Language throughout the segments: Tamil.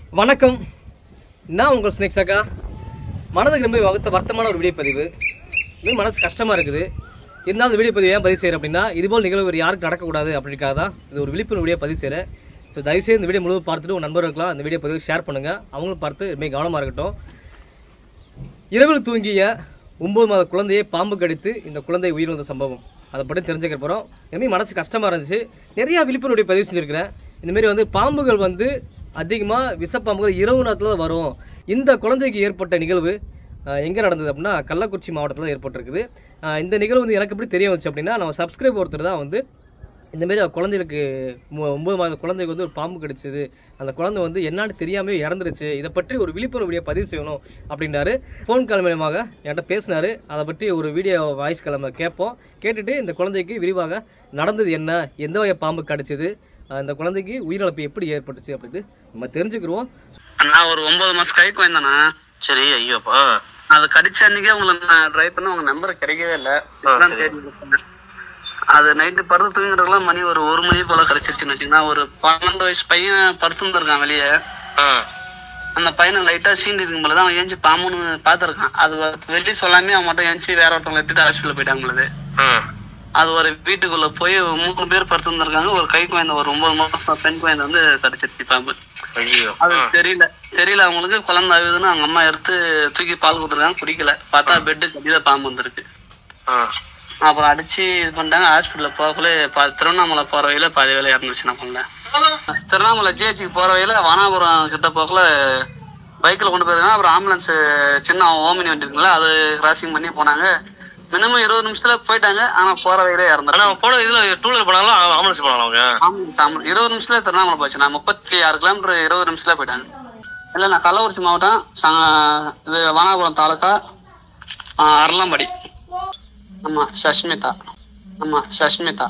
வணக்கம் நான் உங்கள் ஸ்னேக்ஸ் அக்கா மனதுக்கு ரொம்ப வகுத்த வருத்தமான ஒரு வீடியோ பதிவு இன்னும் மனசு கஷ்டமாக இருக்குது இருந்தாலும் இந்த வீடியோ பதிவு ஏன் பதிவு செய்கிறேன் அப்படின்னா இதுபோல் நிகழ்வு வேறு யாருக்கும் நடக்கக்கூடாது அப்படின்றக்காக தான் இது ஒரு விழிப்புணர்வு வீடியோ பதிவு செய்கிறேன் ஸோ தயவுசெய்து இந்த வீடியோ முழுவதும் பார்த்துட்டு உங்கள் நண்பர்களுக்கெல்லாம் இந்த வீடியோ பதிவு ஷேர் பண்ணுங்கள் அவங்களும் பார்த்து ரொம்ப கவனமாக இருக்கட்டும் இரவில் தூங்கிய ஒன்பது மாத குழந்தையை பாம்பு கடித்து இந்த குழந்தை உயிரிழந்த சம்பவம் அதை பற்றி தெரிஞ்சுக்க போகிறோம் இனிமேல் மனசு கஷ்டமாக இருந்துச்சு நிறையா விழிப்புணர்வு பதிவு செஞ்சுருக்கிறேன் இந்தமாரி வந்து பாம்புகள் வந்து அதிகமாக விஷப்பாம்புகள் இரவு நேரத்தில் தான் வரும் இந்த குழந்தைக்கு ஏற்பட்ட நிகழ்வு எங்கே நடந்தது அப்படின்னா கள்ளக்குறிச்சி மாவட்டத்தில் ஏற்பட்டிருக்குது அஹ் இந்த நிகழ்வு வந்து எனக்கு எப்படி தெரிய வந்துச்சு அப்படின்னா நம்ம சப்ஸ்கிரைப் ஒருத்தர் தான் வந்து இந்தமாரி குழந்தைகளுக்கு மு- ஒன்பது மாத குழந்தைக்கு வந்து ஒரு பாம்பு கடிச்சது அந்த குழந்தை வந்து என்னான்னு தெரியாமே இறந்துருச்சு இதை பற்றி ஒரு விழிப்புணர்வு வீடியோ பதிவு செய்யணும் அப்படின்றாரு ஃபோன் கால் மூலமாக என்கிட்ட பேசினாரு அதை பற்றி ஒரு வீடியோ வாய்ஸ் கிழமை கேட்போம் கேட்டுட்டு இந்த குழந்தைக்கு விரிவாக நடந்தது என்ன எந்த வகை பாம்பு கடிச்சது அஹ் இந்த குழந்தைக்கு உயிரிழப்பு எப்படி ஏற்பட்டுச்சு அப்படின்ட்டு நம்ம தெரிஞ்சுக்கிருவோம் நான் ஒரு ஒன்பது மாசம் கை குழந்தேண்ணா சரி ஐயோப்பா அது கடிச்ச அன்னைக்கே உங்களுக்கு நான் ட்ரை பண்ண உங்க நம்பர் கிடைக்கவே இல்லை இப்பதான் சரி. தேடி கொடுத்தேன். அது நைட்டு படுத்து தூங்குறதுக்குலாம் மணி ஒரு ஒரு மணி போல கிடைச்சிருச்சுன்னு வச்சுக்கோங்க ஒரு பன்னெண்டு வயசு பையன் படுத்துருந்துருக்கான் வெளியே அந்த பையனை லைட்டா சீண்டி இருக்கும் போது அவன் ஏஞ்சி பாம்புன்னு பார்த்துருக்கான் அது வெளியே சொல்லாமே அவன் மட்டும் ஏஞ்சி வேற ஒருத்தவங்களை எடுத்துட்டு ஹாஸ்பிட்டல் போயிட்டாங்களது அது ஒரு வீட்டுக்குள்ள போய் மூணு பேர் படுத்துருந்துருக்காங்க ஒரு கை குழந்தை ஒரு ஒன்பது மாசம் பெண் குழந்தை வந்து கடிச்சிருச்சு பாம்பு ஐயோ அது தெரியல தெரியல அவங்களுக்கு குழந்தை அழுகுதுன்னு அவங்க அம்மா எடுத்து தூக்கி பால் கொடுத்துருக்காங்க குடிக்கல பார்த்தா பெட்டு கட்டியில பாம்பு வந்திருக்கு அப்புறம் அடிச்சு இது பண்ணிட்டாங்க ஹாஸ்பிட்டல்ல போகக்குள்ள பா- திருவண்ணாமலை போற வழியில பாதி வேலை இறந்துச்சு நான் பண்ணல திருவண்ணாமலை ஜிஹெச்சுக்கு போற வழியில வனாபுரம் கிட்ட போகல பைக்கில் கொண்டு போயிருக்காங்க அப்புறம் ஆம்புலன்ஸ் சின்ன ஓமினி வண்டி இருக்குல்ல அது கிராசிங் பண்ணி போனாங்க மினிமம் இருபது நிமிஷத்துல போயிட்டாங்க ஆனா போற வழியில ஆனா இறந்தாங்க அவன் போன இதுல டூ வீலர் போனாலும் ஆம்புலன்ஸ் போனாலும் அவங்க ஆம்புலன்ஸ் ஆம்புலன்ஸ் இருபது நிமிஷத்துல திருவண்ணாமலை போச்சு நான் முப்பத்தி ஆறு கிலோமீட்டர் இருபது நிமிஷத்துல போயிட்டாங்க இல்ல நான் கள்ளக்குறிச்சி மாவட்டம் ச- இது வனாபுரம் தாலுக்கா ஆ, அரளம்படி ஆமா சஷ்மிதா ஆமா சஷ்மிதா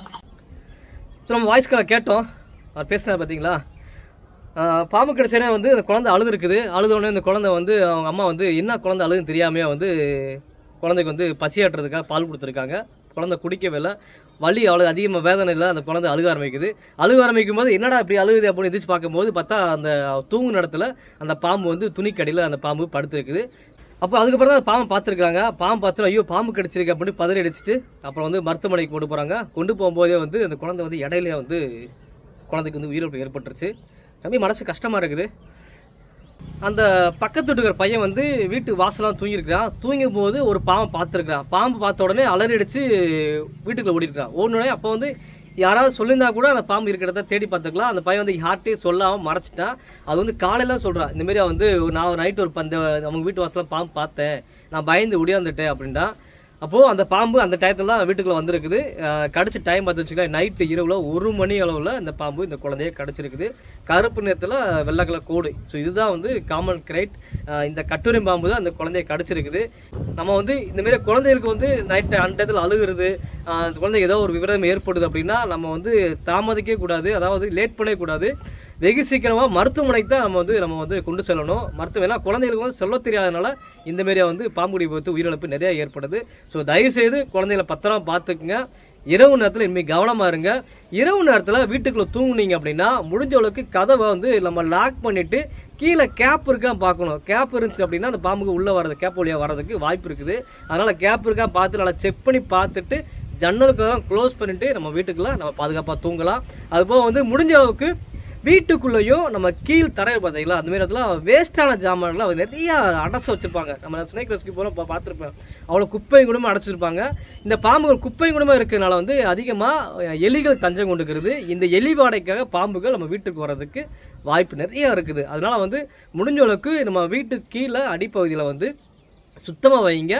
ஸோ நம்ம வாய்ஸ் கால் கேட்டோம் அவர் பேசினார் பார்த்தீங்களா ஆஹ் பாம்பு கடிச்சோடனே வந்து அந்த குழந்தை அழுது இருக்குது அழுத உடனே இந்த குழந்தை வந்து அவங்க அம்மா வந்து என்ன குழந்தை அழுதுன்னு தெரியாமையே வந்து குழந்தைக்கு வந்து பசியாட்டுறதுக்காக பால் கொடுத்துருக்காங்க குழந்தை குடிக்கவே இல்லை வலி அவ்வளோ அதிகமாக வேதனை இல்லை அந்த குழந்தை அழுக ஆரம்பிக்குது அழுக ஆரம்பிக்கும் போது என்னடா இப்படி அழுகுது அப்படின்னு எதிர்த்து பார்க்கும்போது பார்த்தா அந்த தூங்கு இடத்துல அந்த பாம்பு வந்து துணிக்கடியில் அந்த பாம்பு படுத்துருக்குது அப்போ அதுக்கப்புறம் தான் பாம்பு பார்த்துருக்காங்க பாம்பு பார்த்துட்டு ஐயோ பாம்பு கடிச்சிருக்கு அப்படின்னு பதறி அடிச்சிட்டு அப்புறம் வந்து மருத்துவமனைக்கு கொண்டு போகிறாங்க கொண்டு போகும்போதே வந்து அந்த குழந்தை வந்து இடையிலே வந்து குழந்தைக்கு வந்து உயிரிழப்பு ஏற்பட்டுருச்சு ரொம்ப மனசு கஷ்டமாக இருக்குது அந்த பக்கத்து வீட்டுக்கிற பையன் வந்து வீட்டு வாசலாம் தூங்கியிருக்கிறான் தூங்கும் போது ஒரு பாம்பை பார்த்துருக்கான் பாம்பு பார்த்த உடனே அலறி அடிச்சு வீட்டுக்குள்ள ஓடிருக்கான் ஓடினோடனே அப்போ வந்து யாராவது சொல்லியிருந்தா கூட அந்த பாம்பு இருக்கிற இடத்த தேடி பார்த்துக்கலாம் அந்த பையன் வந்து யார்ட்டே சொல்லாமல் மறைச்சிட்டான் அது வந்து காலையில சொல்கிறான் இந்தமாரி வந்து நான் நைட் ஒரு பந்த அவங்க வீட்டு வாசலாம் பாம்பு பார்த்தேன் நான் பயந்து ஒடியாந்துட்டேன் அப்படின்ட்டா அப்போது அந்த பாம்பு அந்த டயத்தில் தான் வீட்டுக்குள்ள வந்திருக்குது அஹ் கடிச்ச டைம் பார்த்து வச்சுக்கலாம் நைட்டு இரவில் ஒரு மணி அளவில் இந்த பாம்பு இந்த குழந்தைய கடிச்சிருக்குது கருப்பு நிறத்தில் வெள்ளை கலர் கோடு ஸோ இதுதான் வந்து காமன் கிரைட் இந்த கட்டுரை பாம்பு தான் அந்த குழந்தைய கடிச்சிருக்குது நம்ம வந்து இந்தமாரி குழந்தைகளுக்கு வந்து நைட்டு அண்டத்தில் அழுகுறது அஹ் அந்த குழந்தைக்கு ஏதோ ஒரு விவரம் ஏற்படுது அப்படின்னா நம்ம வந்து தாமதிக்கவே கூடாது அதாவது லேட் பண்ணவே கூடாது வெகு சீக்கிரமாக மருத்துவமனைக்கு தான் நம்ம வந்து நம்ம வந்து கொண்டு செல்லணும் மருத்துவம் ஏன்னா குழந்தைகளுக்கு வந்து சொல்ல தெரியாதனால இந்த மாரியா வந்து பாம்புடி விபத்து உயிரிழப்பு நிறைய ஏற்படுது ஸோ தயவுசெய்து குழந்தைகளை பத்திரமா பார்த்துக்குங்க இரவு நேரத்தில் இனிமேல் கவனமாக இருங்க இரவு நேரத்தில் வீட்டுக்குள்ளே தூங்குனீங்க அப்படின்னா முடிஞ்ச அளவுக்கு கதவை வந்து நம்ம லாக் பண்ணிவிட்டு கீழே கேப் இருக்கா பார்க்கணும் கேப் இருந்துச்சு அப்படின்னா அந்த பாம்புக்கு உள்ளே வரது கேப் வழியாக வரதுக்கு வாய்ப்பு இருக்குது அதனால் கேப் இருக்கா பார்த்து நல்லா செக் பண்ணி பார்த்துட்டு ஜன்னலுக்கெல்லாம் க்ளோஸ் பண்ணிவிட்டு நம்ம வீட்டுக்குள்ளே நம்ம பாதுகாப்பாக தூங்கலாம் அதுபோக வந்து முடிஞ்ச அளவுக்கு வீட்டுக்குள்ளேயும் நம்ம கீழ் தரையை பார்த்தீங்களா அந்த மாதிரி இடத்துல வேஸ்ட்டான ஜாமான்லாம் நிறைய அடைச்சு வச்சுருப்பாங்க நம்ம ஸ்னேக் ரெஸ்கியூ போகிறோம் இப்போ பார்த்துருப்பேன் அவ்வளோ குப்பையும் கூடமா அடைச்சிருப்பாங்க இந்த பாம்புகள் குப்பையும் கூடமா இருக்கிறதுனால வந்து அதிகமாக எலிகள் தஞ்சம் கொண்டுக்கிறது இந்த எலி வாடைக்காக பாம்புகள் நம்ம வீட்டுக்கு வர்றதுக்கு வாய்ப்பு நிறைய இருக்குது அதனால வந்து முடிஞ்ச அளவுக்கு நம்ம வீட்டுக்கு கீழே அடிப்பகுதியில் வந்து சுத்தமாக வைங்க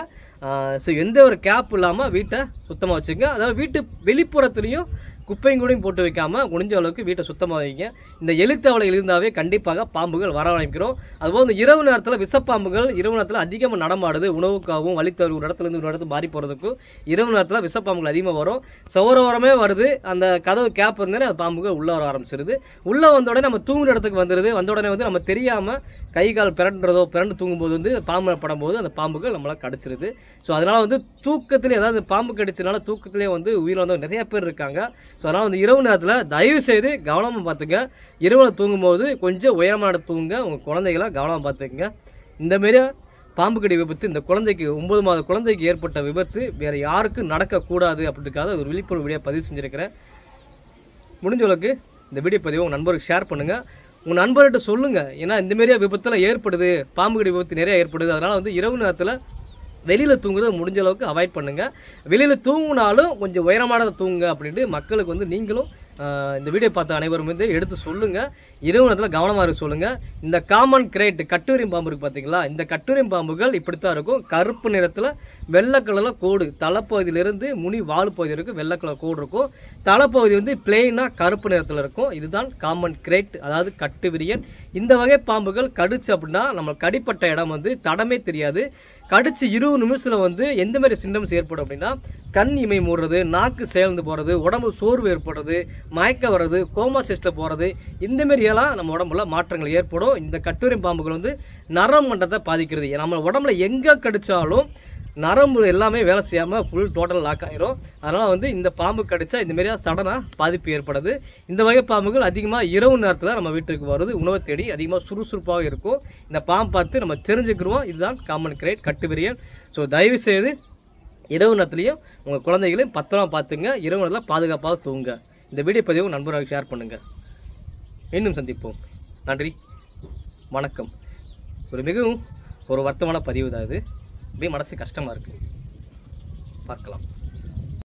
ஸோ எந்த ஒரு கேப் இல்லாமல் வீட்டை சுத்தமாக வச்சுங்க அதாவது வீட்டு வெளிப்புறத்துலேயும் குப்பையும் கூடயும் போட்டு வைக்காம முடிஞ்ச அளவுக்கு வீட்டை சுத்தமாக வைங்க இந்த எலித்தவளைகள் இருந்தாவே கண்டிப்பாக பாம்புகள் வர ஆரம்பிக்கிறோம் அதுபோல் இந்த இரவு நேரத்தில் விஷப்பாம்புகள் இரவு நேரத்தில் அதிகமாக நடமாடுது உணவுக்காகவும் வழித்தவறு ஒரு இடத்துல இருந்து ஒரு இடத்துக்கு மாறி போகிறதுக்கும் இரவு நேரத்தில் விஷப்பாம்புகள் அதிகமாக வரும் சௌரவரமே வருது அந்த கதவு கேப் இருந்தே அது பாம்புகள் உள்ளே வர ஆரம்பிச்சிருது உள்ளே வந்த உடனே நம்ம தூங்குற இடத்துக்கு வந்துடுது வந்த உடனே வந்து நம்ம தெரியாமல் கை கால் பிறண்டுறதோ பிறண்டு தூங்கும்போது வந்து பாம்பு படும்போது அந்த பாம்புகள் நம்மளை கடிச்சிருது ஸோ அதனால் வந்து தூக்கத்திலே அதாவது பாம்பு கடிச்சதுனால தூக்கத்திலே வந்து உயிரிழந்தவங்க நிறைய பேர் இருக்காங்க ஸோ அதனால் வந்து இரவு நேரத்தில் தயவு செய்து கவனமாக பார்த்துங்க இரவில் தூங்கும்போது கொஞ்சம் உயரமான இடத்துல தூங்குங்க உங்கள் குழந்தைகளை கவனமாக பார்த்துக்குங்க இந்தமாரி பாம்பு கடி விபத்து இந்த குழந்தைக்கு ஒன்பது மாத குழந்தைக்கு ஏற்பட்ட விபத்து வேறு யாருக்கும் நடக்கக்கூடாது அப்படின்றதுக்காக ஒரு விழிப்புணர்வு வீடியோ பதிவு செஞ்சுருக்கிறேன் முடிஞ்ச அளவுக்கு இந்த வீடியோ பதிவை உங்கள் நண்பருக்கு ஷேர் பண்ணுங்கள் உங்கள் நண்பர்கிட்ட சொல்லுங்கள் ஏன்னா இந்த மாதிரியா விபத்தில் ஏற்படுது பாம்பு கடி விபத்து நிறைய ஏற்படுது அதனால் வந்து இரவு நேரத்தில் வெளியில் தூங்குறத முடிஞ்ச அளவுக்கு அவாய்ட் பண்ணுங்கள் வெளியில் தூங்குனாலும் கொஞ்சம் உயரமானதை தூங்குங்க அப்படின்ட்டு மக்களுக்கு வந்து நீங்களும் ஆஹ், இந்த வீடியோ பார்த்த அனைவரும் வந்து எடுத்து சொல்லுங்கள் இரவு நேரத்தில் கவனமாக இருக்க சொல்லுங்கள் இந்த காமன் கிரேட் கட்டுரியம் பாம்பு இருக்குது பார்த்தீங்களா இந்த கட்டுரியம் பாம்புகள் இப்படித்தான் இருக்கும் கருப்பு நிறத்தில் வெள்ளை கலரில் கோடு தலைப்பகுதியிலிருந்து முனி வால் பகுதி இருக்கும் வெள்ளை கலர் கோடு இருக்கும் தலைப்பகுதி வந்து பிளெயினாக கருப்பு நிறத்தில் இருக்கும் இதுதான் காமன் கிரேட் அதாவது கட்டுவிரியன் இந்த வகை பாம்புகள் கடிச்சு அப்படின்னா நம்ம கடிப்பட்ட இடம் வந்து தடமே தெரியாது கடிச்சு இருபது நிமிஷத்தில் வந்து எந்த மாதிரி சிம்டம்ஸ் ஏற்படும் அப்படின்னா கண் இமை மூடுறது நாக்கு சேர்ந்து போகிறது உடம்பு சோர்வு ஏற்படுறது மயக்க வர்றது கோமா சிஸ்டில் போகிறது இந்த மாதிரியெல்லாம் நம்ம உடம்புல மாற்றங்கள் ஏற்படும் இந்த கட்டுரை பாம்புகள் வந்து நரம் மண்டத்தை பாதிக்கிறது நம்ம உடம்புல எங்கே கடிச்சாலும் நரம்பு எல்லாமே வேலை செய்யாமல் ஃபுல் டோட்டல் லாக் ஆயிரும் அதனால் வந்து இந்த பாம்பு கடிச்சா இந்த மாதிரியா சடனாக பாதிப்பு ஏற்படுது இந்த வகை பாம்புகள் அதிகமாக இரவு நேரத்தில் நம்ம வீட்டுக்கு வருது உணவை தேடி அதிகமாக சுறுசுறுப்பாக இருக்கும் இந்த பாம்பு பார்த்து நம்ம தெரிஞ்சுக்கிடுவோம் இதுதான் காமன் கிரேட் கட்டுவிரியன் ஸோ தயவு செய்து இரவு நேரத்துலையும் உங்கள் குழந்தைகளையும் பத்திரமா பார்த்துங்க இரவு நேரத்தில் பாதுகாப்பாக தூங்க இந்த வீடியோ பதிவு நண்பர்களுக்கு ஷேர் பண்ணுங்கள் மீண்டும் சந்திப்போம் நன்றி வணக்கம் ஒரு மிகவும் ஒரு வருத்தமான பதிவு தான் இது அப்படியே மனசு கஷ்டமாக இருக்குது பார்க்கலாம்